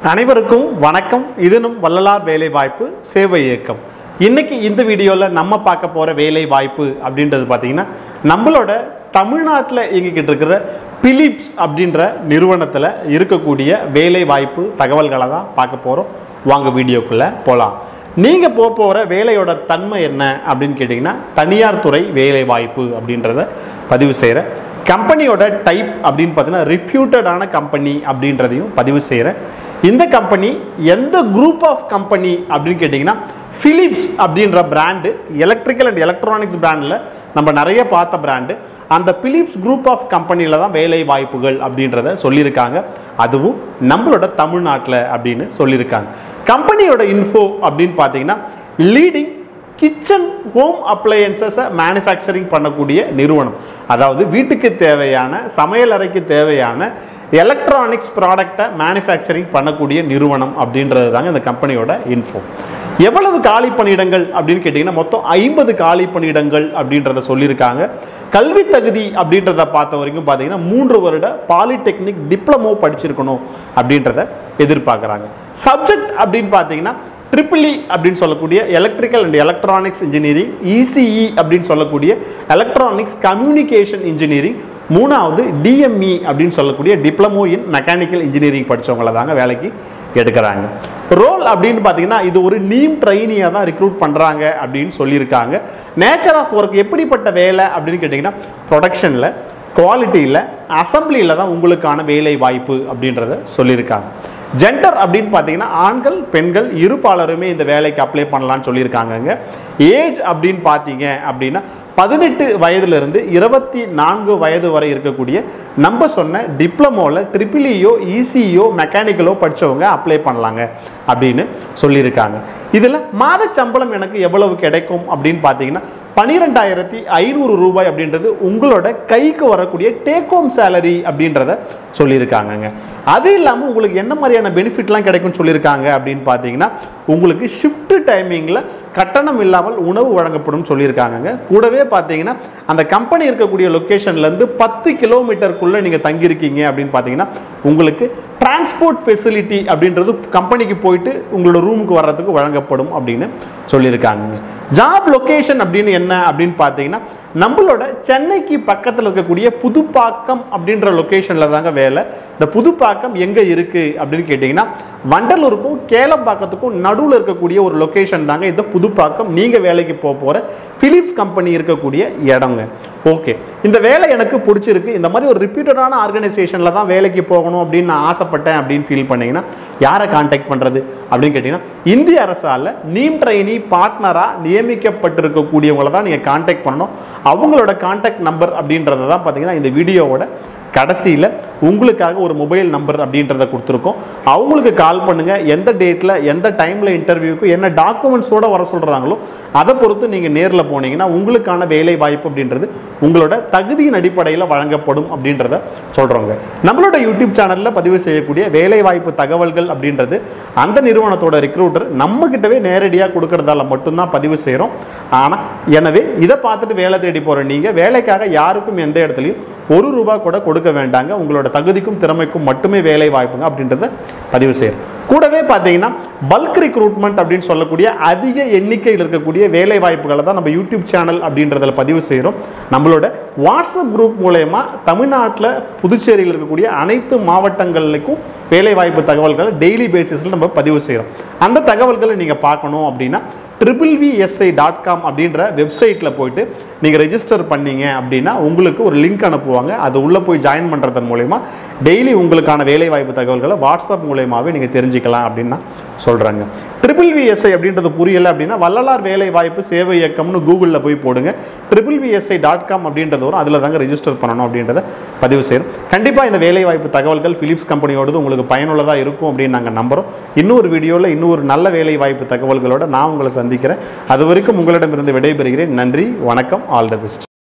அனைவருக்கும் வணக்கம் இது நம் வள்ளலார் வேலை வாய்ப்பு சேவை இயக்கம் இன்னைக்கு இந்த வீடியோவில் நம்ம பார்க்க போகிற வேலை வாய்ப்பு அப்படின்றது பார்த்தீங்கன்னா நம்மளோட தமிழ்நாட்டில் இயங்கிக்கிட்டு இருக்கிற பிலிப்ஸ் அப்படின்ற நிறுவனத்தில் இருக்கக்கூடிய வேலை வாய்ப்பு தகவல்களை தான் பார்க்க போகிறோம் வாங்க வீடியோக்குள்ளே போகலாம் நீங்கள் போக போகிற வேலையோட தன்மை என்ன அப்படின்னு கேட்டிங்கன்னா தனியார் துறை வேலை வாய்ப்பு அப்படின்றத பதிவு செய்கிற கம்பெனியோட டைப் அப்படின்னு பார்த்தீங்கன்னா ரிப்யூட்டடான கம்பெனி அப்படின்றதையும் பதிவு செய்கிறேன் இந்த கம்பெனி எந்த குரூப் ஆஃப் கம்பெனி அப்படின்னு கேட்டிங்கன்னா ஃபிலிப்ஸ் அப்படின்ற பிராண்டு எலக்ட்ரிக்கல் அண்ட் எலக்ட்ரானிக்ஸ் பிராண்டில் நம்ம நிறைய பார்த்த பிராண்டு அந்த பிலிப்ஸ் குரூப் ஆஃப் கம்பெனியில் தான் வேலை வாய்ப்புகள் அப்படின்றத சொல்லியிருக்காங்க அதுவும் நம்மளோட தமிழ்நாட்டில் அப்படின்னு சொல்லியிருக்காங்க கம்பெனியோட இன்ஃபோ அப்படின்னு பார்த்தீங்கன்னா லீடிங் கிச்சன் ஹோம் அப்ளையன்சஸை மேனுஃபேக்சரிங் பண்ணக்கூடிய நிறுவனம் அதாவது வீட்டுக்கு தேவையான சமையல் அறைக்கு தேவையான எலக்ட்ரானிக்ஸ் ப்ராடக்டை மேனுஃபேக்சரிங் பண்ணக்கூடிய நிறுவனம் அப்படின்றது தாங்க இந்த கம்பெனியோட இன்ஃபோ எவ்வளவு காலி பணியிடங்கள் அப்படின்னு கேட்டிங்கன்னா மொத்தம் ஐம்பது காலி பணியிடங்கள் அப்படின்றத சொல்லியிருக்காங்க கல்வி தகுதி அப்படின்றத பார்த்த வரைக்கும் பார்த்தீங்கன்னா மூன்று வருட பாலிடெக்னிக் டிப்ளமோ படிச்சிருக்கணும் அப்படின்றத எதிர்பார்க்குறாங்க சப்ஜெக்ட் அப்படின்னு பார்த்தீங்கன்னா ட்ரிபிள் இ அப்படின்னு சொல்லக்கூடிய electrical and electronics engineering ECE அப்படின்னு சொல்லக்கூடிய எலக்ட்ரானிக்ஸ் கம்யூனிகேஷன் இன்ஜினியரிங் மூணாவது டிஎம்இ அப்படின்னு சொல்லக்கூடிய டிப்ளமோ இன் மெக்கானிக்கல் இன்ஜினியரிங் படித்தவங்கள தாங்க வேலைக்கு எடுக்கிறாங்க ரோல் அப்படின்னு பார்த்தீங்கன்னா இது ஒரு நீம் ட்ரைனியாக தான் ரிக்ரூட் பண்ணுறாங்க அப்படின்னு சொல்லியிருக்காங்க நேச்சர் ஆஃப் ஒர்க் எப்படிப்பட்ட வேலை அப்படின்னு கேட்டிங்கன்னா ப்ரொடக்ஷனில் குவாலிட்டியில் அசம்பிளியில் தான் உங்களுக்கான வேலை வாய்ப்பு அப்படின்றத சொல்லியிருக்காங்க ஜெண்டர் அப்படின்னு பார்த்தீங்கன்னா ஆண்கள் பெண்கள் இருப்பாளருமே இந்த வேலைக்கு அப்ளை பண்ணலாம்னு சொல்லியிருக்காங்கங்க ஏஜ் அப்படின்னு பார்த்தீங்க அப்படின்னா பதினெட்டு வயதிலிருந்து இருபத்தி நான்கு வயது வரை இருக்கக்கூடிய நம்ம சொன்ன டிப்ளமோவில் ட்ரிபிளியோ இசியோ மெக்கானிக்கலோ படித்தவங்க அப்ளை பண்ணலாங்க அப்படின்னு சொல்லியிருக்காங்க இதில் மாத சம்பளம் எனக்கு எவ்வளவு கிடைக்கும் அப்படின்னு பார்த்தீங்கன்னா பன்னிரெண்டாயிரத்தி ஐநூறு ரூபாய் அப்படின்றது உங்களோட கைக்கு வரக்கூடிய டேக் ஹோம் சேலரி அப்படின்றத சொல்லியிருக்காங்கங்க அது இல்லாமல் உங்களுக்கு என்ன மாதிரியான பெனிஃபிட்லாம் கிடைக்கும்னு சொல்லியிருக்காங்க அப்படின்னு பார்த்தீங்கன்னா உங்களுக்கு ஷிஃப்ட் டைமிங்கில் கட்டணம் இல்லாமல் உணவு வழங்கப்படும் சொல்லியிருக்காங்கங்க கூடவே பார்த்தீங்கன்னா அந்த கம்பெனி இருக்கக்கூடிய லொக்கேஷன்லேருந்து பத்து கிலோமீட்டருக்குள்ளே நீங்கள் தங்கியிருக்கீங்க அப்படின்னு பார்த்தீங்கன்னா உங்களுக்கு டிரான்ஸ்போர்ட் ஃபெசிலிட்டி அப்படின்றது கம்பெனிக்கு போயிட்டு உங்களோட ரூமுக்கு வர்றதுக்கு வழங்கப்படும் அப்படின்னு சொல்லியிருக்காங்க ஜாப் லொக்கேஷன் அப்படின்னு என்ன அப்படின்னு பார்த்தீங்கன்னா நம்மளோட சென்னைக்கு பக்கத்தில் இருக்கக்கூடிய புதுப்பாக்கம் அப்படின்ற லொக்கேஷனில் தாங்க வேலை இந்த புதுப்பாக்கம் எங்கே இருக்குது அப்படின்னு கேட்டிங்கன்னா வண்டலூருக்கும் கேளம்பாக்கத்துக்கும் நடுவில் இருக்கக்கூடிய ஒரு லொக்கேஷன் தாங்க இந்த புதுப்பாக்கம் நீங்கள் வேலைக்கு போக போகிற ஃபிலிப்ஸ் கம்பெனி இருக்கக்கூடிய இடங்க ஓகே இந்த வேலை எனக்கு பிடிச்சிருக்கு இந்த மாதிரி ஒரு ரிப்பீட்டடான ஆர்கனைசேஷனில் தான் வேலைக்கு போகணும் அப்படின்னு நான் ஆசைப்பட்டேன் அப்படின்னு ஃபீல் பண்ணீங்கன்னா யாரை காண்டாக்ட் பண்ணுறது அப்படின்னு கேட்டிங்கன்னா இந்திய அரசால் நீம் ட்ரைனி பார்ட்னராக நியமிக்கப்பட்டிருக்கக்கூடியவங்கள தான் நீங்கள் காண்டாக்ட் பண்ணணும் அவங்களோட காண்டாக்ட் நம்பர் அப்படின்றத தான் பார்த்தீங்கன்னா இந்த வீடியோவோட கடைசியில் உங்களுக்காக ஒரு மொபைல் நம்பர் அப்படின்றத கொடுத்துருக்கோம் அவங்களுக்கு கால் பண்ணுங்கள் எந்த டேட்டில் எந்த டைமில் இன்டர்வியூக்கு என்ன டாக்குமெண்ட்ஸோடு வர சொல்கிறாங்களோ அதை பொறுத்து நீங்கள் நேரில் போனீங்கன்னா உங்களுக்கான வேலை வாய்ப்பு அப்படின்றது உங்களோட தகுதியின் அடிப்படையில் வழங்கப்படும் அப்படின்றத சொல்கிறோங்க நம்மளோட யூடியூப் சேனலில் பதிவு செய்யக்கூடிய வேலை வாய்ப்பு தகவல்கள் அப்படின்றது அந்த நிறுவனத்தோட ரிக்ரூட்டர் நம்மக்கிட்டவே நேரடியாக கொடுக்கறதால மட்டும்தான் பதிவு செய்கிறோம் ஆனால் எனவே இதை பார்த்துட்டு வேலை தேடி போகிற நீங்கள் வேலைக்காக யாருக்கும் எந்த இடத்துலையும் ஒரு ரூபா கூட கொடுக்க வேண்டாங்க உங்களோட தகுதிக்கும் திறமைக்கும் மட்டுமே வேலை வாய்ப்புங்க அப்படின்றத பதிவு செய்கிறோம் கூடவே பார்த்தீங்கன்னா பல்க் ரிக்ரூட்மெண்ட் அப்படின்னு சொல்லக்கூடிய அதிக எண்ணிக்கையில் இருக்கக்கூடிய வேலை வாய்ப்புகளை தான் நம்ம யூடியூப் சேனல் அப்படின்றதில் பதிவு செய்கிறோம் நம்மளோட வாட்ஸ்அப் குரூப் மூலயமா தமிழ்நாட்டில் புதுச்சேரியில் இருக்கக்கூடிய அனைத்து மாவட்டங்களுக்கும் வேலை வாய்ப்பு தகவல்களை டெய்லி பேசிஸில் நம்ம பதிவு செய்கிறோம் அந்த தகவல்களை நீங்கள் பார்க்கணும் அப்படின்னா ட்ரிபிள் விஎஸ்ஐ டாட் காம் அப்படின்ற வெப்சைட்டில் போயிட்டு நீங்கள் ரெஜிஸ்டர் பண்ணீங்க அப்படின்னா உங்களுக்கு ஒரு லிங்க் அனுப்புவாங்க அது உள்ளே போய் ஜாயின் பண்ணுறதன் மூலயமா டெய்லி உங்களுக்கான வேலைவாய்ப்பு தகவல்களை வாட்ஸ்அப் மூலயமாவே நீங்கள் தெரிஞ்சுக்கலாம் அப்படின்னு நான் சொல்கிறாங்க ட்ரிபிள் விஎஸ்ஐ அப்படின்றது புரியலை அப்படின்னா வள்ளலார் வேலை வாய்ப்பு சேவை இயக்கம்னு கூகுளில் போய் போடுங்க ட்ரிபிள் விஎஸ்ஐ டாட் காம் அப்படின்றது வரும் அதில் தாங்க ரெஜிஸ்டர் பண்ணணும் அப்படின்றத பதிவு செய்கிறோம் கண்டிப்பாக இந்த வேலை வாய்ப்பு தகவல்கள் ஃபிலிப்ஸ் கம்பெனியோடது உங்களுக்கு பயனுள்ளதாக இருக்கும் அப்படின்னு நாங்கள் நம்புகிறோம் இன்னொரு வீடியோவில் இன்னொரு நல்ல வேலை வாய்ப்பு தகவல்களோட நான் உங்களை சந்திக்கிறேன் அது வரைக்கும் உங்களிடமிருந்து விடைபெறுகிறேன் நன்றி வணக்கம் ஆல் த பெஸ்ட்